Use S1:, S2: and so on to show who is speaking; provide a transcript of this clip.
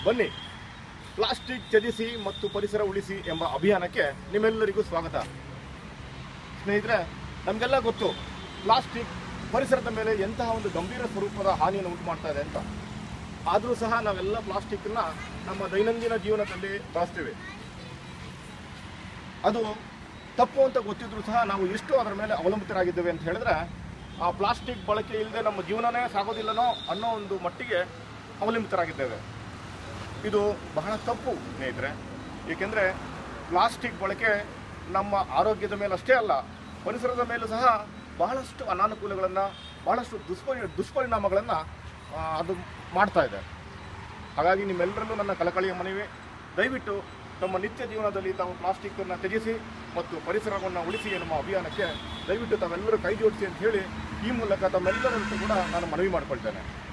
S1: ಬನ್ನಿ ಪ್ಲಾಸ್ಟಿಕ್ ತ್ಯಜಿಸಿ ಮತ್ತು ಪರಿಸರ ಉಳಿಸಿ ಎಂಬ ಅಭಿಯಾನಕ್ಕೆ ನಿಮ್ಮೆಲ್ಲರಿಗೂ ಸ್ವಾಗತ ಸ್ನೇಹಿತರೆ ನಮಗೆಲ್ಲ ಗೊತ್ತು ಪ್ಲಾಸ್ಟಿಕ್ ಪರಿಸರದ ಮೇಲೆ ಎಂತಹ ಒಂದು ಗಂಭೀರ ಸ್ವರೂಪದ ಹಾನಿಯನ್ನು ಉಂಟು ಮಾಡ್ತಾ ಇದೆ ಅಂತ ಆದರೂ ಸಹ ನಾವೆಲ್ಲ ಪ್ಲಾಸ್ಟಿಕ್ನ ನಮ್ಮ ದೈನಂದಿನ ಜೀವನದಲ್ಲಿ ಬಳಸ್ತೀವಿ ಅದು ತಪ್ಪು ಅಂತ ಗೊತ್ತಿದ್ರು ಸಹ ನಾವು ಎಷ್ಟು ಅದರ ಮೇಲೆ ಅವಲಂಬಿತರಾಗಿದ್ದೇವೆ ಅಂತ ಹೇಳಿದ್ರೆ ಆ ಪ್ಲಾಸ್ಟಿಕ್ ಬಳಕೆ ಇಲ್ಲದೆ ನಮ್ಮ ಜೀವನನೇ ಸಾಗೋದಿಲ್ಲನೋ ಅನ್ನೋ ಒಂದು ಮಟ್ಟಿಗೆ ಅವಲಂಬಿತರಾಗಿದ್ದೇವೆ ಇದು ಬಹಳ ತಪ್ಪು ಸ್ನೇಹಿತರೆ ಏಕೆಂದರೆ ಪ್ಲಾಸ್ಟಿಕ್ ಬಳಕೆ ನಮ್ಮ ಆರೋಗ್ಯದ ಮೇಲೆ ಅಷ್ಟೇ ಅಲ್ಲ ಪರಿಸರದ ಮೇಲೂ ಸಹ ಬಹಳಷ್ಟು ಅನಾನುಕೂಲಗಳನ್ನು ಬಹಳಷ್ಟು ದುಷ್ಪರಿ ದುಷ್ಪರಿಣಾಮಗಳನ್ನು ಅದು ಮಾಡ್ತಾ ಇದೆ ಹಾಗಾಗಿ ನಿಮ್ಮೆಲ್ಲರಲ್ಲೂ ನನ್ನ ಕಳಕಳಿಯ ಮನವಿ ದಯವಿಟ್ಟು ತಮ್ಮ ನಿತ್ಯ ಜೀವನದಲ್ಲಿ ತಾವು ಪ್ಲಾಸ್ಟಿಕ್ಕನ್ನು ತ್ಯಜಿಸಿ ಮತ್ತು ಪರಿಸರವನ್ನು ಉಳಿಸಿ ಎನ್ನುವ ಅಭಿಯಾನಕ್ಕೆ ದಯವಿಟ್ಟು ತಾವೆಲ್ಲರೂ ಕೈ ಜೋಡಿಸಿ ಅಂತ ಹೇಳಿ ಈ ಮೂಲಕ ತಮ್ಮೆಲ್ಲರಲ್ಲೂ ಕೂಡ ನಾನು ಮನವಿ ಮಾಡಿಕೊಳ್ತೇನೆ